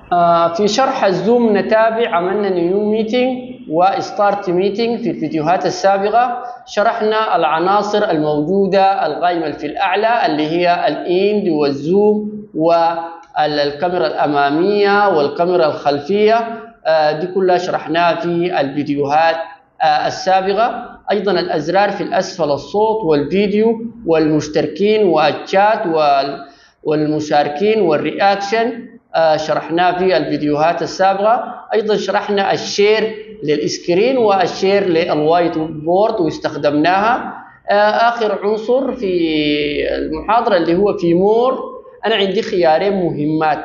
آه، في شرح الزوم نتابع عملنا نيو ميتنج وستارت ميتنج في الفيديوهات السابقة شرحنا العناصر الموجودة القائمة في الأعلى اللي هي الإند والزوم والكاميرا الأمامية والكاميرا الخلفية آه، دي كلها شرحناها في الفيديوهات آه، السابقة أيضا الأزرار في الأسفل الصوت والفيديو والمشتركين والشات والمشاركين والرياكشن آه، شرحناه في الفيديوهات السابقة أيضا شرحنا الشير للإسكرين والشير للوايت بورد واستخدمناها آه، آخر عنصر في المحاضرة اللي هو في مور أنا عندي خيارين مهمات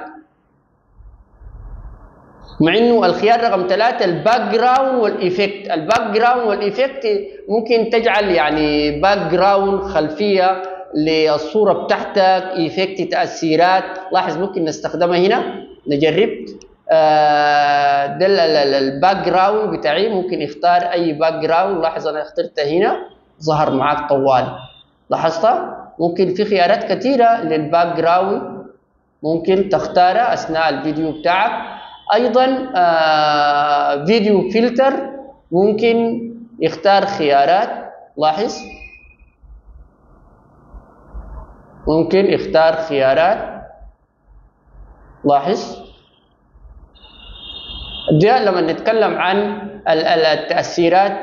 مع انه الخيار رقم ثلاثة الباك جراوند والايفكت، الباك جراوند والايفكت ممكن تجعل يعني باك جراوند خلفية للصورة بتاعتك ايفكت تأثيرات لاحظ ممكن نستخدمها هنا نجرب آه ده الباك جراوند بتاعي ممكن اختار اي باك جراوند لاحظ انا اخترتها هنا ظهر معاك طوال لاحظتها ممكن في خيارات كثيرة للباك جراوند ممكن تختارها اثناء الفيديو بتاعك ايضا آه فيديو فلتر ممكن يختار خيارات لاحظ ممكن يختار خيارات لاحظ ده لما نتكلم عن التأثيرات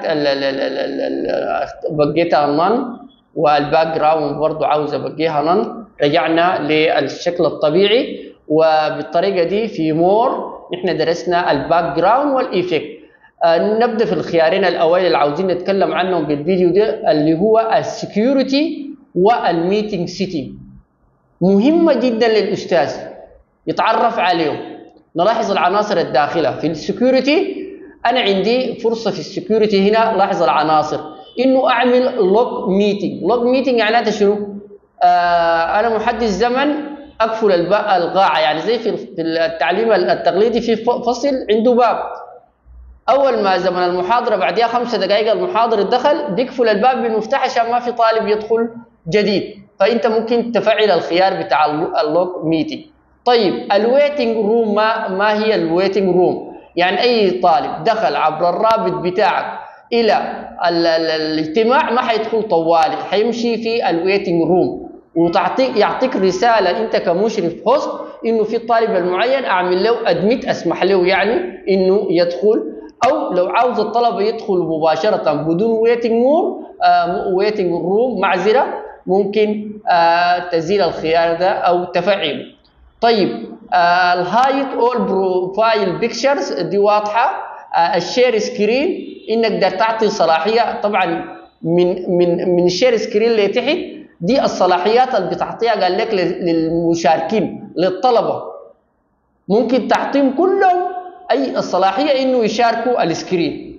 بقيتها نن والباك جراوند برضه عاوز ابقيها نن رجعنا للشكل الطبيعي وبالطريقة دي في مور نحن درسنا الباك جراوند والايفكت آه نبدا في الخيارين الاوائل اللي عاوزين نتكلم عنهم بالفيديو ده اللي هو السكيورتي والميتنج سيتنج مهمة جدا للأستاذ يتعرف عليهم نلاحظ العناصر الداخلة في السكيورتي أنا عندي فرصة في السكيورتي هنا لاحظ العناصر إنه أعمل لوج ميتنج لوج ميتنج معناته شنو؟ آه أنا محدد زمن أقفل القاعة يعني زي في التعليم التقليدي في فصل عنده باب اول ما زمن المحاضره بعدها خمسة دقائق المحاضر دخل بيقفل الباب بالمفتاح عشان ما في طالب يدخل جديد فانت ممكن تفعل الخيار بتاع اللوك ميتنج طيب الويتنج روم ما ما هي الويتنج روم يعني اي طالب دخل عبر الرابط بتاعك الى الاجتماع ما حيدخل طوالي حيمشي في الويتنج روم وتعطيك يعطيك رساله انت كمشرف هوست انه في الطالب المعين اعمل له ادميت اسمح له يعني انه يدخل او لو عاوز الطلبه يدخلوا مباشره بدون ويتنج مور ويتنج روم معذره ممكن آه تزيل الخيار ده او تفعله طيب آه الهايت اول بروفايل بيكتشرز دي واضحه آه الشير سكرين انك ده تعطي صلاحيه طبعا من من من الشير سكرين اللي تحت دي الصلاحيات اللي بتعطيها قال لك للمشاركين للطلبه ممكن تعطيهم كلهم اي الصلاحيه انه يشاركوا السكرين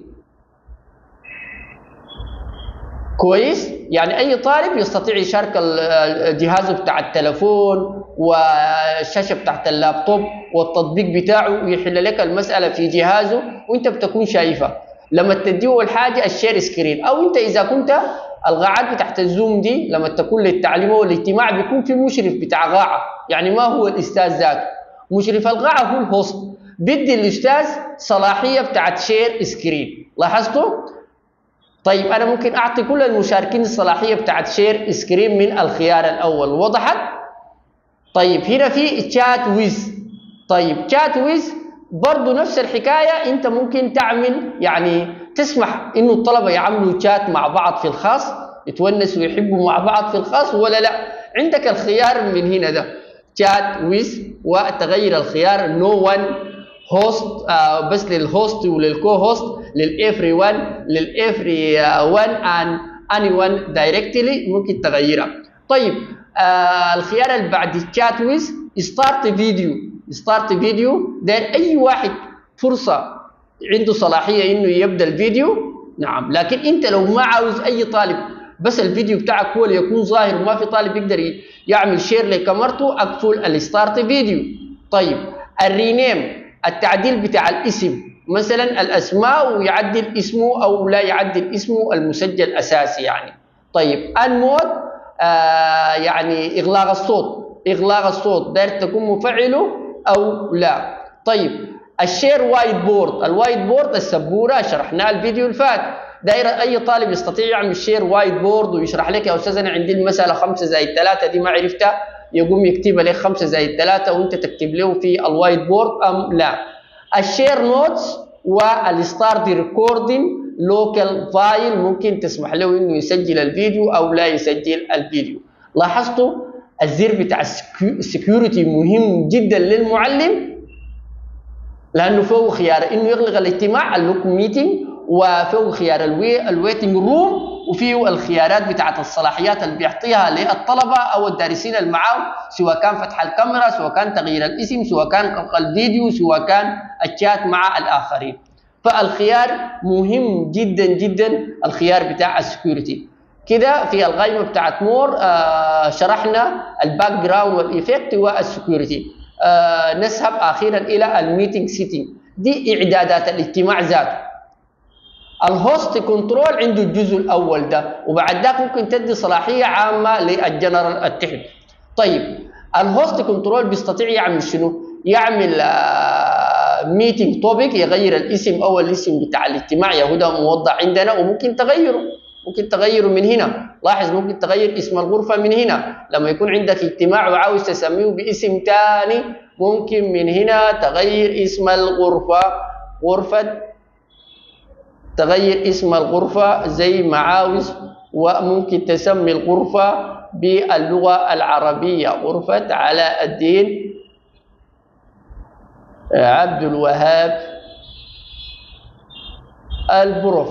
كويس يعني اي طالب يستطيع يشارك جهازه بتاع التلفون والشاشه بتاعت اللابتوب والتطبيق بتاعه ويحل لك المساله في جهازه وانت بتكون شايفها لما تديه الحاجه الشير سكرين او انت اذا كنت القاعات بتاعت الزوم دي لما تكون للتعليم والاجتماع بيكون في مشرف بتاع قاعه يعني ما هو الاستاذ ذاته مشرف القاعه هو الهوست بدي الاستاذ صلاحيه بتاعت شير سكرين لاحظتوا طيب انا ممكن اعطي كل المشاركين الصلاحيه بتاعت شير سكرين من الخيار الاول وضحت طيب هنا في تشات ويز طيب تشات ويز برضه نفس الحكايه انت ممكن تعمل يعني تسمح انه الطلبه يعملوا تشات مع بعض في الخاص يتونسوا ويحبوا مع بعض في الخاص ولا لا عندك الخيار من هنا ده تشات ويز وتغير الخيار نو no one هوست آه بس للهوست وللكو هوست للافري وان للافري وان ان اني وان دايركتلي ممكن تغيرها طيب آه الخيار اللي بعد الشات ويز ستارت فيديو ستارت فيديو ده اي واحد فرصه عنده صلاحيه انه يبدا الفيديو نعم لكن انت لو ما عاوز اي طالب بس الفيديو بتاعك هو اللي يكون ظاهر وما في طالب يقدر يعمل شير لكاميرته اقفل الستارت فيديو طيب الرينيم التعديل بتاع الاسم مثلا الاسماء ويعدل اسمه او لا يعدل اسمه المسجل اساسي يعني طيب ان مود آه يعني اغلاق الصوت اغلاق الصوت داير تكون مفعله او لا طيب الشير وايت بورد الوايت بورد السبوره شرحناها الفيديو اللي فات داير اي طالب يستطيع يعمل شير وايت بورد ويشرح لك يا استاذ انا عندي المساله 5 زائد 3 دي ما عرفتها يقوم يكتبها لك 5 زائد 3 وانت تكتب له في الوايت بورد ام لا الشير نوتس والستارت ريكوردينج لوكال فايل ممكن تسمح له انه يسجل الفيديو او لا يسجل الفيديو لاحظتوا الزر بتاع السكيورتي مهم جدا للمعلم لانه فوق خيار انه يغلق الاجتماع اللوك ميتنج وفوق خيار الويتنج روم وفيه الخيارات بتاعت الصلاحيات اللي بيعطيها للطلبه او الدارسين اللي معاه سواء كان فتح الكاميرا سواء كان تغيير الاسم سواء كان الفيديو سواء كان الشات مع الاخرين فالخيار مهم جدا جدا الخيار بتاع السكيورتي كده في القائمه بتاعت مور آه شرحنا الباك جراوند والايفكت والسكيورتي آه نذهب اخيرا الى الميتنج سيتنج دي اعدادات الاجتماع ذاته الهوست كنترول عنده الجزء الاول ده وبعد ذاك ممكن تدي صلاحيه عامه للجنرال التحت طيب الهوست كنترول بيستطيع يعمل شنو يعمل آه ميتنج توبيك يغير الاسم او الاسم بتاع الاجتماع يهودا موضع عندنا وممكن تغيره ممكن تغيره من هنا لاحظ ممكن تغير اسم الغرفة من هنا لما يكون عندك اجتماع وعاوز تسميه باسم تاني ممكن من هنا تغير اسم الغرفة غرفة تغير اسم الغرفة زي ما عاوز وممكن تسمي الغرفة باللغة العربية غرفة علاء الدين عبد الوهاب البروف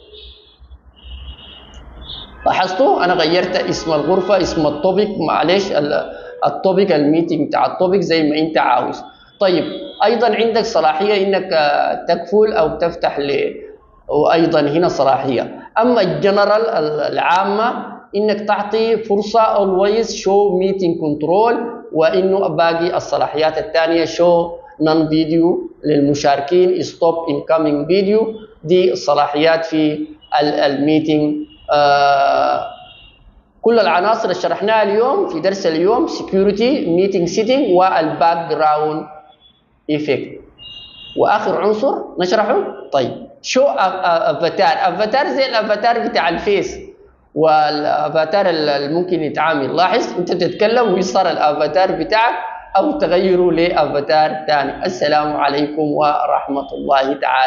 لاحظتوا انا غيرت اسم الغرفه اسم التوبيك معلش التوبيك الميتنج بتاع التوبيك زي ما انت عاوز طيب ايضا عندك صلاحيه انك تكفل او تفتح ل وايضا هنا صلاحيه اما الجنرال العامه انك تعطي فرصه always show meeting control وانه باقي الصلاحيات الثانيه show نون فيديو للمشاركين ستوب انكمينج فيديو دي الصلاحيات في الميتنج آه كل العناصر اللي شرحناها اليوم في درس اليوم security meeting setting والباك جراوند ايفكت واخر عنصر نشرحه طيب شو افاتار افاتار زي الافاتار بتاع الفيس والافاتار اللي ممكن يتعامل لاحظ انت بتتكلم ويصير الافاتار بتاعك او تغيره لافاتار ثاني السلام عليكم ورحمه الله تعالى